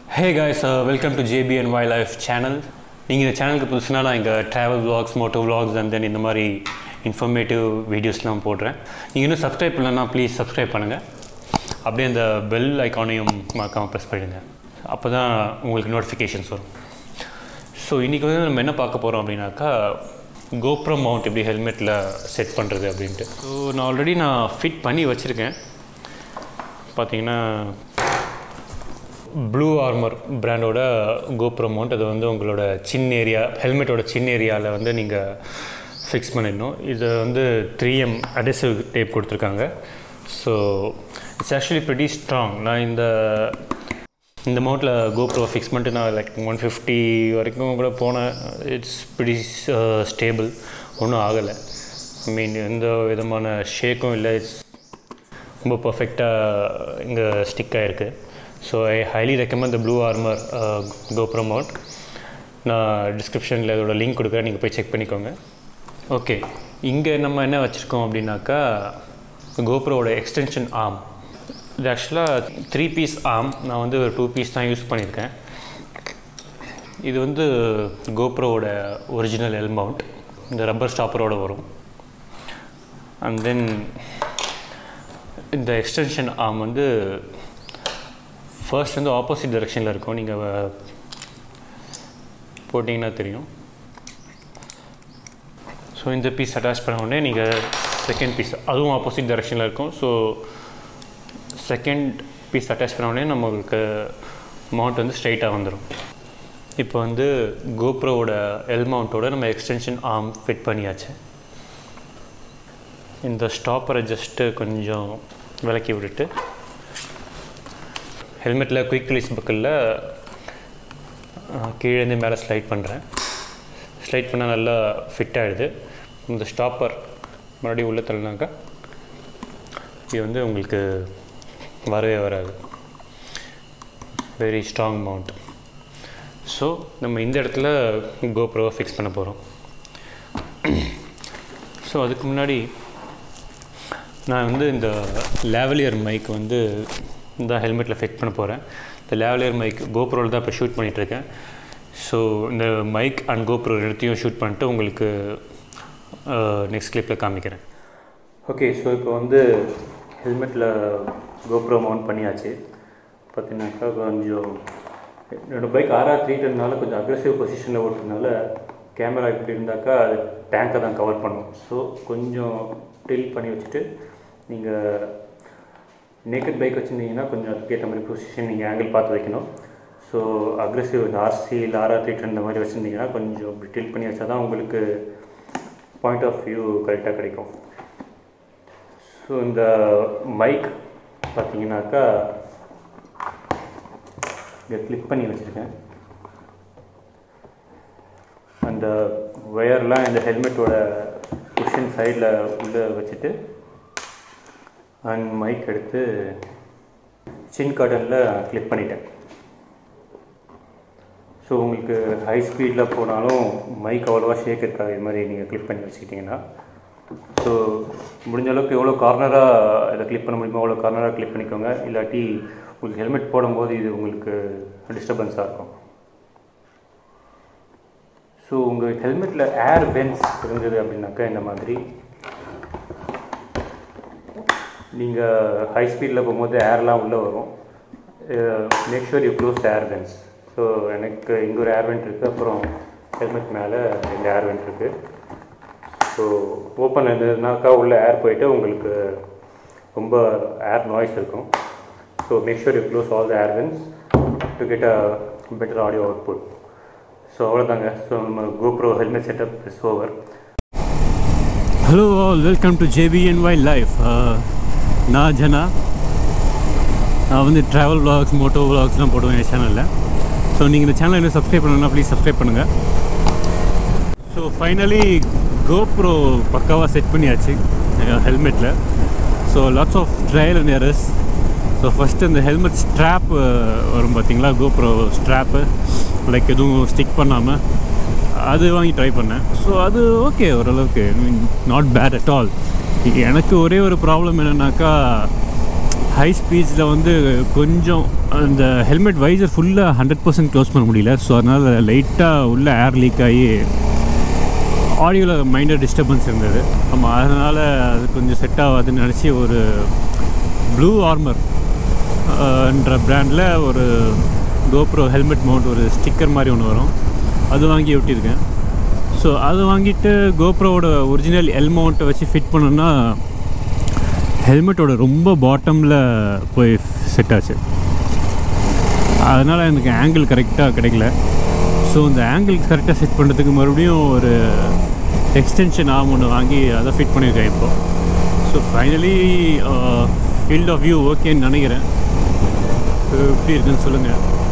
hey guys welcome to JB and wild life channel நீங்கள் இந்த சேனலுக்கு புதுசுனா நான் இங்கே travel vlogs moto vlogs and then இந்த மாதிரி இன்ஃபர்மேட்டிவ் வீடியோஸ்லாம் போடுறேன் நீங்கள் இன்னும் சப்ஸ்கிரைப் பண்ணலன்னா ப்ளீஸ் சப்ஸ்கிரைப் பண்ணுங்கள் அப்படியே அந்த பெல் ஐக்கானையும் மறக்காமல் ப்ரெஸ் பண்ணிடுங்க அப்போ தான் உங்களுக்கு நோட்டிஃபிகேஷன்ஸ் வரும் ஸோ இன்றைக்கி வந்து நம்ம என்ன பார்க்க போகிறோம் அப்படின்னாக்கா கோப்ரோ மவுண்ட் எப்படி ஹெல்மெட்டில் செட் பண்ணுறது அப்படின்ட்டு ஸோ நான் ஆல்ரெடி நான் ஃபிட் பண்ணி வச்சுருக்கேன் பார்த்தீங்கன்னா ப்ளூ ஆர்மர் பிராண்டோட கோப்ரோ மவுண்ட் அது வந்து உங்களோட சின் ஏரியா ஹெல்மெட்டோட சின் ஏரியாவில் வந்து நீங்கள் ஃபிக்ஸ் பண்ணிடணும் இது வந்து த்ரீ எம் அடெசிவ் டேப் கொடுத்துருக்காங்க so it's actually pretty strong நான் இந்த இந்த மவுண்ட்டில் கோப்ரோ ஃபிக்ஸ் பண்ணிட்டு நான் லைக் ஒன் ஃபிஃப்டி வரைக்கும் கூட போனேன் இட்ஸ் ப்ரிட்டி ஸ்டேபிள் ஒன்றும் ஆகலை ஐ மீன் எந்த விதமான ஷேக்கும் இல்லை இட்ஸ் ரொம்ப பர்ஃபெக்டாக இங்கே ஸ்டிக் ஆகிருக்கு so I highly recommend the blue armor GoPro mount நான் டிஸ்கிரிப்ஷனில் இதோட லிங்க் கொடுக்குறேன் நீங்கள் போய் செக் பண்ணிக்கோங்க ஓகே இங்கே நம்ம என்ன வச்சுருக்கோம் அப்படின்னாக்கா கோப்ரோவோட எக்ஸ்டென்ஷன் ஆர்ம் இது ஆக்சுவலாக த்ரீ பீஸ் ஆர்ம் நான் வந்து ஒரு டூ பீஸ் தான் யூஸ் பண்ணியிருக்கேன் இது வந்து கோப்ரோவோட ஒரிஜினல் எல் மவுண்ட் இந்த ரப்பர் ஸ்டாப்பரோட வரும் அண்ட் தென் இந்த எக்ஸ்டென்ஷன் ஆர்ம் வந்து ஃபர்ஸ்ட் வந்து ஆப்போசிட் டைரெக்ஷனில் இருக்கும் நீங்கள் போட்டிங்கன்னா தெரியும் ஸோ இந்த பீஸ் அட்டாச் பண்ண உடனே நீங்கள் செகண்ட் பீஸ் அதுவும் ஆப்போசிட் டைரெக்ஷனில் இருக்கும் ஸோ செகண்ட் பீஸ் அட்டாச் பண்ண உடனே நம்மளுக்கு மவுண்ட் வந்து ஸ்ட்ரைட்டாக வந்துடும் இப்போ வந்து கோப்ரோவோட எல் மவுண்ட்டோட நம்ம எக்ஸ்டென்ஷன் ஆர்ம் ஃபிட் பண்ணியாச்சு இந்த ஸ்டாப்பரை ஜஸ்ட்டு கொஞ்சம் விலக்கி விட்டுட்டு ஹெல்மெட்டில் குயிக் ரிலீஸ் பக்கலில் கீழேருந்து மேலே ஸ்லைட் பண்ணுறேன் ஸ்லைட் பண்ணால் நல்லா ஃபிட் ஆகிடுது இந்த ஸ்டாப்பர் மறுபடியும் உள்ளே தள்ளினாக்கா இது வந்து உங்களுக்கு வரவே வராது வெரி ஸ்ட்ராங் மவுண்ட் ஸோ நம்ம இந்த இடத்துல கோப்ரோவை ஃபிக்ஸ் பண்ண போகிறோம் ஸோ அதுக்கு முன்னாடி நான் வந்து இந்த லேவலியர் மைக் வந்து இந்த ஹெல்மெட்டில் ஃபிட் பண்ண போகிறேன் இந்த லேவலியர் மைக் கோப்ரோவில் தான் இப்போ ஷூட் பண்ணிகிட்ருக்கேன் ஸோ இந்த மைக் அண்ட் கோப்ரோ ரெண்டுத்தையும் ஷூட் பண்ணிட்டு உங்களுக்கு நெக்ஸ்ட் கிளிப்பில் காமிக்கிறேன் ஓகே ஸோ இப்போ வந்து ஹெல்மெட்டில் கோப்ரோ மவுண்ட் பண்ணியாச்சு பார்த்தீங்கன்னாக்கா கொஞ்சம் என்னோடய பைக் ஆர்ஆர் த்ரீ டென்னால கொஞ்சம் அக்ரெசிவ் பொசிஷனில் ஓட்டுறதுனால கேமரா இப்படி இருந்தாக்கா அது டேங்கை தான் கவர் பண்ணும் ஸோ கொஞ்சம் டில் பண்ணி வச்சுட்டு நீங்கள் நேக்கட் பைக் வச்சுருந்தீங்கன்னா கொஞ்சம் அதுக்கேற்ற மாதிரி பொசிஷன் நீங்கள் ஆங்கிள் பார்த்து வைக்கணும் ஸோ அக்ரெசிவ் இந்த ஆர்சி இல்லை ஆர்ஆர் த்ரீ இந்த மாதிரி வச்சுருந்தீங்கன்னா கொஞ்சம் இப்படி டில் பண்ணி வச்சா தான் உங்களுக்கு பாயிண்ட் ஆஃப் வியூ கரெக்டாக கிடைக்கும் ஸோ இந்த மைக் பார்த்தீங்கன்னாக்கா இங்கே கிளிக் பண்ணி வச்சுருக்கேன் அந்த ஒயர்லாம் இந்த ஹெல்மெட்டோட குஷன் சைடில் உள்ளே வச்சுட்டு அண்ட் மைக் எடுத்து சின் கார்டனில் கிளிக் பண்ணிட்டேன் ஸோ உங்களுக்கு ஹை ஸ்பீடில் போனாலும் மைக் அவ்வளோவா ஷேக் இருக்காது இது மாதிரி நீங்கள் கிளிக் பண்ணி வச்சுக்கிட்டிங்கன்னா ஸோ முடிஞ்ச அளவுக்கு எவ்வளோ கார்னராக இதை கிளிக் பண்ண முடியுமோ அவ்வளோ கார்னராக கிளிக் பண்ணிக்கோங்க இல்லாட்டி உங்களுக்கு ஹெல்மெட் போடும்போது இது உங்களுக்கு டிஸ்டர்பன்ஸாக இருக்கும் ஸோ உங்கள் ஹெல்மெட்டில் ஏர் வென்ஸ் இருந்தது அப்படின்னாக்கா இந்த மாதிரி நீங்கள் ஹை ஸ்பீடில் போகும்போது ஏர்லாம் உள்ளே வரும் make sure you close air vents so எனக்கு இங்கே ஒரு ஏர் வெண்ட் இருக்குது அப்புறம் ஹெல்மெட் மேலே ரெண்டு ஏர் வெண்ட் இருக்குது ஸோ ஓப்பன் இருந்ததுனாக்கா உள்ளே ஏர் போயிட்டு உங்களுக்கு ரொம்ப ஏர் நாய்ஸ் இருக்கும் so make sure you close all the air vents to get a better audio output so அவ்வளோதாங்க ஸோ நம்ம GoPro helmet setup is over hello all welcome to JBN வை life நான் ஜனா நான் வந்து ட்ராவல் விலாக்ஸ் மோட்டோ விலாக்ஸ்லாம் போடுவேன் என் சேனலில் so நீங்கள் இந்த சேனலை இன்னும் சப்ஸ்கிரைப் பண்ணணும்னா ப்ளீஸ் சப்ஸ்கிரைப் பண்ணுங்கள் ஸோ ஃபைனலி கோப்ரோ பக்காவாக செட் பண்ணியாச்சு ஹெல்மெட்டில் so lots of trial and errors so first இந்த ஹெல்மெட் ஸ்ட்ராப் வரும் பார்த்தீங்களா கோப்ரோ ஸ்ட்ராப்பு லைக் எதுவும் ஸ்டிக் பண்ணாமல் அது வாங்கி ட்ரை பண்ணேன் ஸோ அது ஓகே ஓரளவுக்கு I mean not bad at all எனக்கு ஒரே ஒரு ப்ராப்ளம் என்னென்னாக்கா ஹை ஸ்பீட்ஸில் வந்து கொஞ்சம் அந்த ஹெல்மெட் வைசர் ஃபுல்லாக ஹண்ட்ரட் பர்சன்ட் க்ளோஸ் பண்ண முடியல ஸோ அதனால் லைட்டாக உள்ள ஏர் லீக் ஆகி ஆடியோவில் மைண்டர் டிஸ்டர்பன்ஸ் இருந்தது ஆமாம் அதனால் அது கொஞ்சம் செட் ஆகாதுன்னு நினச்சி ஒரு ப்ளூ ஆர்மர் என்ற பிராண்டில் ஒரு கோப்ரோ ஹெல்மெட் மவுண்ட் ஒரு ஸ்டிக்கர் மாதிரி ஒன்று வரும் அது வாங்கி ஒட்டியிருக்கேன் ஸோ அது வாங்கிட்டு கோப்ரோவோட ஒரிஜினல் எல் மவுண்ட்டை வச்சு ஃபிட் பண்ணோன்னா ஹெல்மெட்டோட ரொம்ப பாட்டமில் போய் செட் ஆச்சு அதனால் எனக்கு ஆங்கிள் கரெக்டாக கிடைக்கல ஸோ இந்த ஆங்கிள் கரெக்டாக செட் பண்ணுறதுக்கு மறுபடியும் ஒரு எக்ஸ்டென்ஷன் ஆம் ஒன்று வாங்கி அதை ஃபிட் பண்ணியிருக்கேன் இப்போ so finally field of view ஓகேன்னு நினைக்கிறேன் எப்படி இருக்குன்னு சொல்லுங்கள்